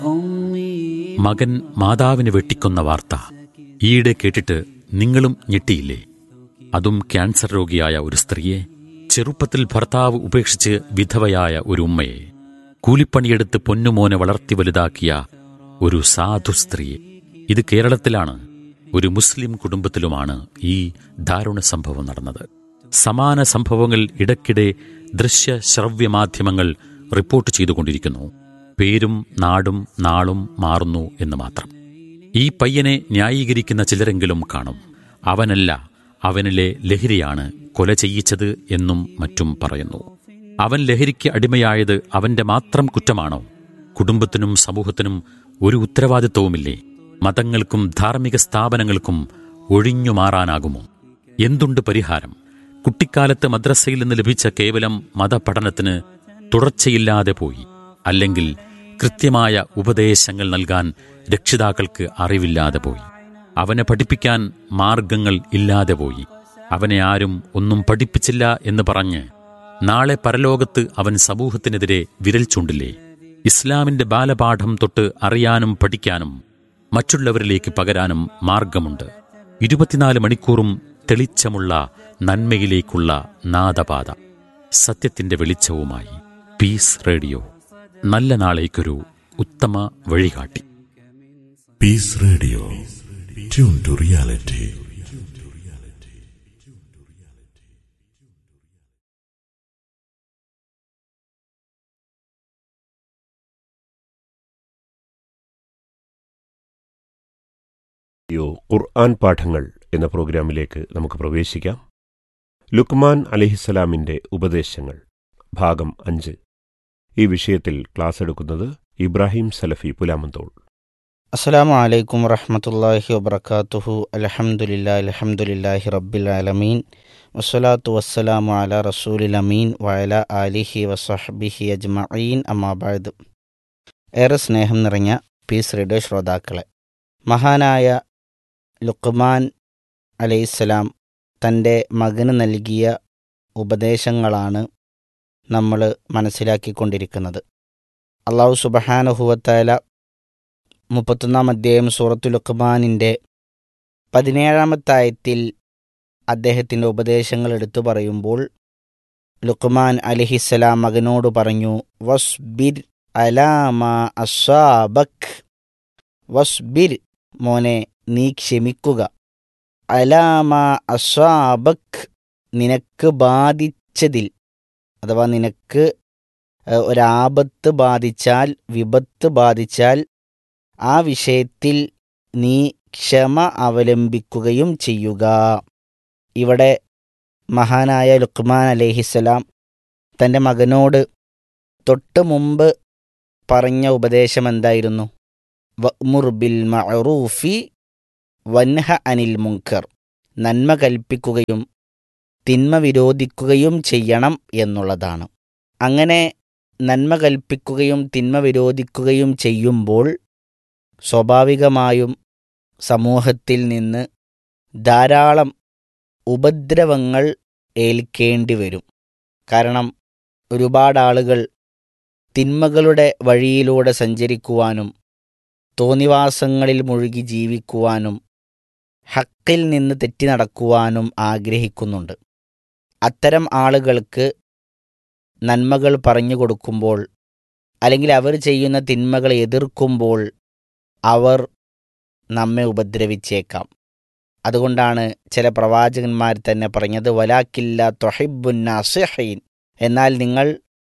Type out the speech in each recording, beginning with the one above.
മകൻ മാതാവിനെ വെട്ടിക്കൊന്ന വാർത്ത ഈയിടെ കേട്ടിട്ട് നിങ്ങളും ഞെട്ടിയില്ലേ അതും ക്യാൻസർ രോഗിയായ ഒരു സ്ത്രീയെ ചെറുപ്പത്തിൽ ഭർത്താവ് ഉപേക്ഷിച്ച് വിധവയായ ഒരു ഉമ്മയെ കൂലിപ്പണിയെടുത്ത് പൊന്നുമോനെ വളർത്തി വലുതാക്കിയ ഒരു സാധു സ്ത്രീയെ ഇത് കേരളത്തിലാണ് ഒരു മുസ്ലിം കുടുംബത്തിലുമാണ് ഈ ദാരുണ സംഭവം നടന്നത് സമാന സംഭവങ്ങൾ ഇടയ്ക്കിടെ ദൃശ്യ ശ്രവ്യ മാധ്യമങ്ങൾ റിപ്പോർട്ട് ചെയ്തുകൊണ്ടിരിക്കുന്നു പേരും നാടും നാളും മാറുന്നു എന്ന് മാത്രം ഈ പയ്യനെ ന്യായീകരിക്കുന്ന ചിലരെങ്കിലും കാണും അവനല്ല അവനിലെ ലഹരിയാണ് കൊല ചെയ്യിച്ചത് എന്നും മറ്റും പറയുന്നു അവൻ ലഹരിക്ക് അടിമയായത് അവന്റെ മാത്രം കുറ്റമാണോ കുടുംബത്തിനും സമൂഹത്തിനും ഒരു ഉത്തരവാദിത്വവുമില്ലേ മതങ്ങൾക്കും ധാർമ്മിക സ്ഥാപനങ്ങൾക്കും ഒഴിഞ്ഞു മാറാനാകുമോ എന്തുണ്ട് പരിഹാരം കുട്ടിക്കാലത്ത് മദ്രസയിൽ നിന്ന് ലഭിച്ച കേവലം മതപഠനത്തിന് തുടർച്ചയില്ലാതെ പോയി അല്ലെങ്കിൽ കൃത്യമായ ഉപദേശങ്ങൾ നൽകാൻ രക്ഷിതാക്കൾക്ക് അറിവില്ലാതെ പോയി അവനെ പഠിപ്പിക്കാൻ മാർഗങ്ങൾ ഇല്ലാതെ പോയി അവനെ ആരും ഒന്നും പഠിപ്പിച്ചില്ല എന്ന് പറഞ്ഞ് നാളെ പരലോകത്ത് അവൻ സമൂഹത്തിനെതിരെ വിരൽ ചൂണ്ടില്ലേ ഇസ്ലാമിന്റെ ബാലപാഠം തൊട്ട് അറിയാനും പഠിക്കാനും മറ്റുള്ളവരിലേക്ക് പകരാനും മാർഗമുണ്ട് ഇരുപത്തിനാല് മണിക്കൂറും തെളിച്ചമുള്ള നന്മയിലേക്കുള്ള നാദപാത സത്യത്തിന്റെ വെളിച്ചവുമായി പീസ് റേഡിയോ നല്ല നാളേക്കൊരു ഉത്തമ വഴികാട്ടി peace radio tune to reality യോ ഖുർആൻ പാഠങ്ങൾ എന്ന പ്രോഗ്രാമിലേക്ക് നമുക്ക് പ്രവേശിക്കാം ലുക്മാൻ അലഹിസലാമിന്റെ ഉപദേശങ്ങൾ ഭാഗം അഞ്ച് ഈ വിഷയത്തിൽ ക്ലാസ് എടുക്കുന്നത് ഇബ്രാഹിം സലഫി പുലാമന്തോൾ അസ്സലാമു അലൈക്കും വറഹമത്തല്ലാഹി വബർക്കാത്തുഹു അലഹമുല്ലാ അലഹമുല്ലാഹി റബ്ബിൽ ആലമീൻ വസ്സലാത്തു വസ്സലാമു അല റസൂലിൽ അമീൻ വയല ആലിഹി വസഹബിഹി അജ്മഈൻ അമ്മാബാദ് ഏറെ സ്നേഹം നിറഞ്ഞ പീസ് റേഡിയോ ശ്രോതാക്കളെ മഹാനായ ലുക്മാൻ അലൈഹിസ്സലാം തൻ്റെ മകന് നൽകിയ ഉപദേശങ്ങളാണ് നമ്മൾ മനസ്സിലാക്കിക്കൊണ്ടിരിക്കുന്നത് അള്ളാഹു സുബഹാനുഹുവത്തായ മുപ്പത്തൊന്നാം അധ്യായം സൂറത്തു ലുക്മാനിൻ്റെ പതിനേഴാമത്തായത്തിൽ അദ്ദേഹത്തിൻ്റെ ഉപദേശങ്ങൾ എടുത്തു പറയുമ്പോൾ ലുക്മാൻ അലിഹിസ്സലാം മകനോട് പറഞ്ഞു വസ്ബിർ അലാമ അസാബക് വസ്ബിർ മോനെ നീ ക്ഷമിക്കുക അലാമ അസാബക് നിനക്ക് ബാധിച്ചതിൽ അഥവാ നിനക്ക് ഏഹ്, ഒരാപത്ത് ബാധിച്ചാൽ വിപത്ത് ബാധിച്ചാൽ ആ വിഷയത്തിൽ നീ ക്ഷമ അവലംബിക്കുകയും ചെയ്യുക ഇവിടെ മഹാനായ ലുക്മാൻ അലഹിസ്സലാം തൻ്റെ മകനോട് തൊട്ട് മുമ്പ് പറഞ്ഞ ഉപദേശം എന്തായിരുന്നു വഅ്മുർ ബിൽ മഅറൂഫി വൻഹ അനിൽ മുങ്കർ നന്മ കൽപ്പിക്കുകയും തിന്മ വിരോധിക്കുകയും ചെയ്യണം എന്നുള്ളതാണ് അങ്ങനെ നന്മ കൽപ്പിക്കുകയും തിന്മ വിരോധിക്കുകയും ചെയ്യുമ്പോൾ സ്വാഭാവികമായും സമൂഹത്തിൽ നിന്ന് ധാരാളം ഉപദ്രവങ്ങൾ ഏൽക്കേണ്ടി വരും കാരണം ഒരുപാട് ആളുകൾ തിന്മകളുടെ വഴിയിലൂടെ സഞ്ചരിക്കുവാനും തോന്നിവാസങ്ങളിൽ മുഴുകി ജീവിക്കുവാനും ഹക്കിൽ നിന്ന് തെറ്റി നടക്കുവാനും ആഗ്രഹിക്കുന്നുണ്ട് അത്തരം ആളുകൾക്ക് നന്മകൾ പറഞ്ഞു കൊടുക്കുമ്പോൾ അല്ലെങ്കിൽ അവർ ചെയ്യുന്ന തിന്മകളെ എതിർക്കുമ്പോൾ അവർ നമ്മെ ഉപദ്രവിച്ചേക്കാം അതുകൊണ്ടാണ് ചില പ്രവാചകന്മാർ തന്നെ പറഞ്ഞത് വലാക്കില്ല തൊഹിബുൻ നാസിഹീൻ എന്നാൽ നിങ്ങൾ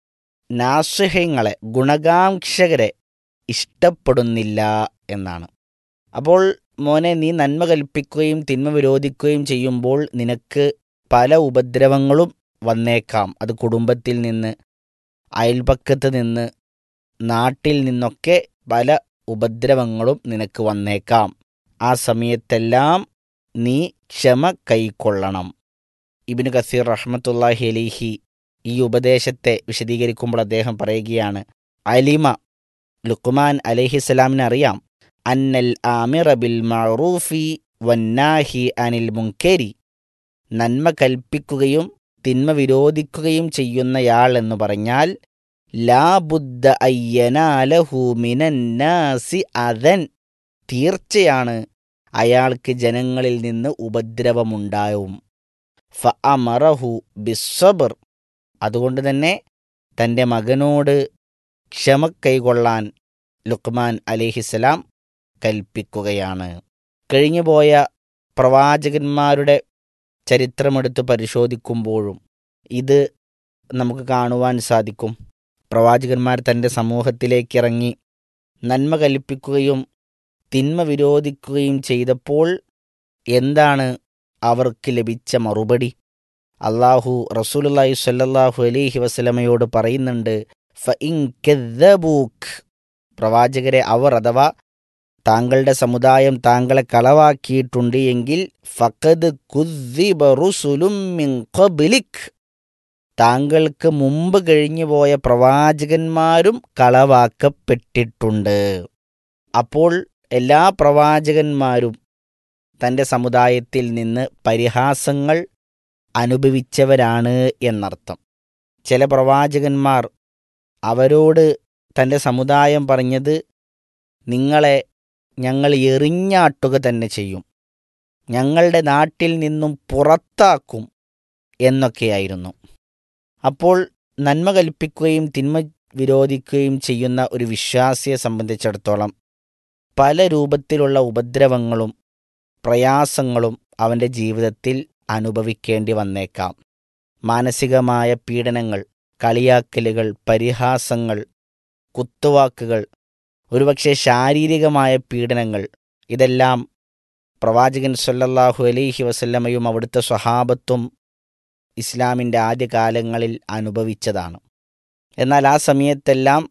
നാസിഹ്യങ്ങളെ ഗുണകാംക്ഷകരെ ഇഷ്ടപ്പെടുന്നില്ല എന്നാണ് അപ്പോൾ മോനെ നീ നന്മ കൽപ്പിക്കുകയും തിന്മ വിരോധിക്കുകയും ചെയ്യുമ്പോൾ നിനക്ക് പല ഉപദ്രവങ്ങളും വന്നേക്കാം അത് കുടുംബത്തിൽ നിന്ന് അയൽപക്കത്ത് നിന്ന് നാട്ടിൽ നിന്നൊക്കെ പല ഉപദ്രവങ്ങളും നിനക്ക് വന്നേക്കാം ആ സമയത്തെല്ലാം നീ ക്ഷമ കൈക്കൊള്ളണം ഇബിന് കസീർ റഹ്മത്തുല്ലാഹി അലിഹി ഈ ഉപദേശത്തെ വിശദീകരിക്കുമ്പോൾ അദ്ദേഹം പറയുകയാണ് അലിമ ലുക്മാൻ അലഹിസ്സലാമിന് അറിയാം അന്നൽ ആമിറ ബിൽ മഅറൂഫി വന്നാഹി അനിൽ മുങ്കരി നന്മ കൽപ്പിക്കുകയും തിന്മ വിരോധിക്കുകയും ചെയ്യുന്നയാൾ എന്ന് പറഞ്ഞാൽ ലാബുദ്ധ അയ്യനാലഹു മിനന്നാസി അതൻ തീർച്ചയാണ് അയാൾക്ക് ജനങ്ങളിൽ നിന്ന് ഉപദ്രവമുണ്ടാവും ഫ അമറഹു ബിസ്സബർ അതുകൊണ്ട് തന്നെ തൻ്റെ മകനോട് ക്ഷമ കൈകൊള്ളാൻ ലുക്മാൻ അലിഹിസലാം കൽപ്പിക്കുകയാണ് കഴിഞ്ഞുപോയ പ്രവാചകന്മാരുടെ ചരിത്രമെടുത്ത് പരിശോധിക്കുമ്പോഴും ഇത് നമുക്ക് കാണുവാൻ സാധിക്കും പ്രവാചകന്മാർ തൻ്റെ സമൂഹത്തിലേക്ക് ഇറങ്ങി നന്മ കൽപ്പിക്കുകയും തിന്മ വിരോധിക്കുകയും ചെയ്തപ്പോൾ എന്താണ് അവർക്ക് ലഭിച്ച മറുപടി അള്ളാഹു റസൂലുള്ളാഹി സ്വല്ലല്ലാഹു അലൈഹി വസല്ലമയോട് പറയുന്നുണ്ട് ഫ ഇൻ കദ്ദബൂക്ക് പ്രവാചകരെ അവർ അഥവാ താങ്കളുടെ സമുദായം താങ്കളെ കളവാക്കിയിട്ടുണ്ട് എങ്കിൽ ഫഖദ് കുദ്ദിബ റുസുലും മിൻ ഖബ്ലിക് താങ്കൾക്ക് മുമ്പ് കഴിഞ്ഞുപോയ പ്രവാചകന്മാരും കളവാക്കപ്പെട്ടിട്ടുണ്ട് അപ്പോൾ എല്ലാ പ്രവാചകന്മാരും തൻ്റെ സമുദായത്തിൽ നിന്ന് പരിഹാസങ്ങൾ അനുഭവിച്ചവരാണ് എന്നർത്ഥം ചില പ്രവാചകന്മാർ അവരോട് തൻ്റെ സമുദായം പറഞ്ഞത് നിങ്ങളെ ഞങ്ങൾ എറിഞ്ഞാട്ടുക തന്നെ ചെയ്യും ഞങ്ങളുടെ നാട്ടിൽ നിന്നും പുറത്താക്കും എന്നൊക്കെയായിരുന്നു അപ്പോൾ നന്മ കൽപ്പിക്കുകയും തിന്മ വിരോധിക്കുകയും ചെയ്യുന്ന ഒരു വിശ്വാസിയെ സംബന്ധിച്ചിടത്തോളം പല രൂപത്തിലുള്ള ഉപദ്രവങ്ങളും പ്രയാസങ്ങളും അവൻ്റെ ജീവിതത്തിൽ അനുഭവിക്കേണ്ടി വന്നേക്കാം മാനസികമായ പീഡനങ്ങൾ കളിയാക്കലുകൾ പരിഹാസങ്ങൾ കുത്തുവാക്കുകൾ ഒരുപക്ഷെ ശാരീരികമായ പീഡനങ്ങൾ ഇതെല്ലാം പ്രവാചകൻ സല്ലല്ലാഹു അലൈഹി വസല്ലമയും അവിടുത്തെ സ്വഹാബത്തും ഇസ്ലാമിൻ്റെ ആദ്യകാലങ്ങളിൽ അനുഭവിച്ചതാണ് എന്നാൽ ആ സമയത്തെല്ലാം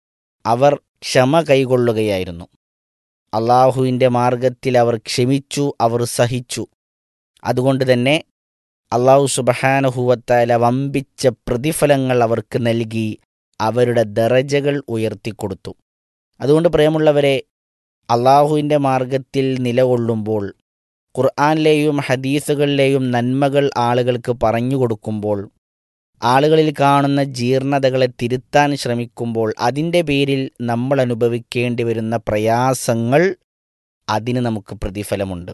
അവർ ക്ഷമ കൈകൊള്ളുകയായിരുന്നു അള്ളാഹുവിൻ്റെ മാർഗത്തിൽ അവർ ക്ഷമിച്ചു അവർ സഹിച്ചു അതുകൊണ്ട് തന്നെ അള്ളാഹു സുബഹാനഹുവത്തായ വമ്പിച്ച പ്രതിഫലങ്ങൾ അവർക്ക് നൽകി അവരുടെ ദറജകൾ ഉയർത്തിക്കൊടുത്തു അതുകൊണ്ട് പ്രിയമുള്ളവരെ അള്ളാഹുവിൻ്റെ മാർഗത്തിൽ നിലകൊള്ളുമ്പോൾ ഖുർആാനിലെയും ഹദീസുകളിലെയും നന്മകൾ ആളുകൾക്ക് പറഞ്ഞു കൊടുക്കുമ്പോൾ ആളുകളിൽ കാണുന്ന ജീർണതകളെ തിരുത്താൻ ശ്രമിക്കുമ്പോൾ അതിൻ്റെ പേരിൽ നമ്മൾ അനുഭവിക്കേണ്ടി വരുന്ന പ്രയാസങ്ങൾ അതിന് നമുക്ക് പ്രതിഫലമുണ്ട്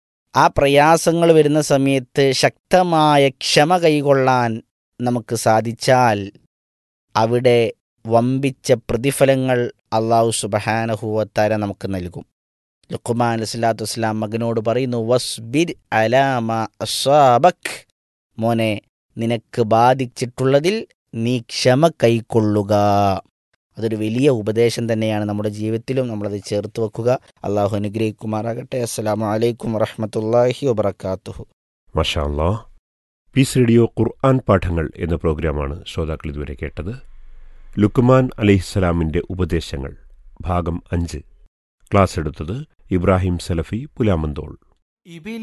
ആ പ്രയാസങ്ങൾ വരുന്ന സമയത്ത് ശക്തമായ ക്ഷമ കൈകൊള്ളാൻ നമുക്ക് സാധിച്ചാൽ അവിടെ വമ്പിച്ച പ്രതിഫലങ്ങൾ അള്ളാഹു സുബഹാനഹുവത്താര നമുക്ക് നൽകും ലുക്കുമാൻ അലൈഹിസ്ലാത്തു വസ്സലാം മകനോട് പറയുന്നു വസ്ബിർ അലാമ അസാബക് മോനെ നിനക്ക് ബാധിച്ചിട്ടുള്ളതിൽ നീ ക്ഷമ കൈക്കൊള്ളുക അതൊരു വലിയ ഉപദേശം തന്നെയാണ് നമ്മുടെ ജീവിതത്തിലും നമ്മളത് ചേർത്ത് വെക്കുക അള്ളാഹു അനുഗ്രഹിക്കുമാറാകട്ടെ അസ്സലാമു അലൈക്കും വറഹമത്തല്ലാഹി വബർക്കാത്തുഹു മഷാ അല്ലാ പീസ് റേഡിയോ ഖുർആൻ പാഠങ്ങൾ എന്ന പ്രോഗ്രാമാണ് ശ്രോതാക്കൾ ഇതുവരെ കേട്ടത് ലുക്മാൻ അലൈഹിസ്സലാമിൻ്റെ ഉപദേശങ്ങൾ ഭാഗം അഞ്ച് ക്ലാസ് എടുത്തത് ഇബ്രാഹിം സലഫി പുലാമന്തോൾ